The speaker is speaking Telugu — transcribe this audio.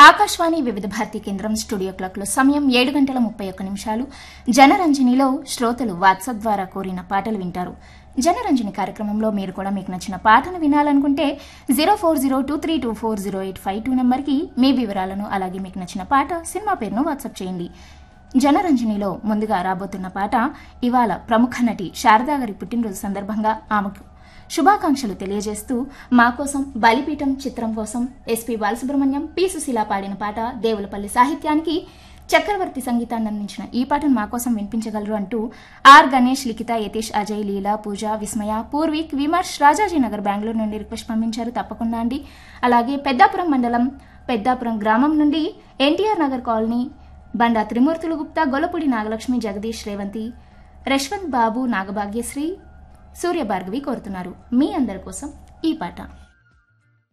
ఆకాశవాణి వివిధ భారతి కేంద్రం స్టూడియో క్లాక్లో సమయం ఏడు గంటల ముప్పై ఒక్క నిమిషాలు జనరంజనిలో శ్రోతలు వాట్సాప్ ద్వారా కోరిన పాటలు వింటారు జనరంజని కార్యక్రమంలో మీరు కూడా మీకు నచ్చిన పాటను వినాలనుకుంటే zero four zero two three two four zero eight five two నెంబర్కి మీ వివరాలను అలాగే మీకు నచ్చిన పాట సినిమా పేరును వాట్సాప్ చేయండి జనరంజనిలో ముందుగా రాబోతున్న పాట ఇవాళ ప్రముఖ నటి శారదా గారి పుట్టినరోజు సందర్భంగా ఆమెకు శుభాకాంక్షలు తెలియజేస్తూ మా కోసం బలిపీఠం చిత్రం కోసం ఎస్పీ బాలసుబ్రహ్మణ్యం పి సుశీల పాడిన పాట దేవులపల్లి సాహిత్యానికి చక్రవర్తి సంగీతాన్ని అందించిన ఈ పాటను మా కోసం వినిపించగలరు అంటూ ఆర్ గణేష్ లిఖిత యతీష్ అజయ్ లీలా పూజ విస్మయ పూర్వీక్ విమర్శ్ రాజాజీనగర్ బెంగళూరు నుండి రిక్వెస్ట్ పంపించారు తప్పకుండా అండి అలాగే పెద్దాపురం మండలం పెద్దాపురం గ్రామం నుండి ఎన్టీఆర్ నగర్ కాలనీ బండా త్రిమూర్తులు గుప్తా గొల్లపూడి నాగలక్ష్మి జగదీష్ రేవంతి రష్వంత్ బాబు నాగభాగ్యశ్రీ సూర్యభార్గవి కోరుతున్నారు మీ అందరి కోసం ఈ పాట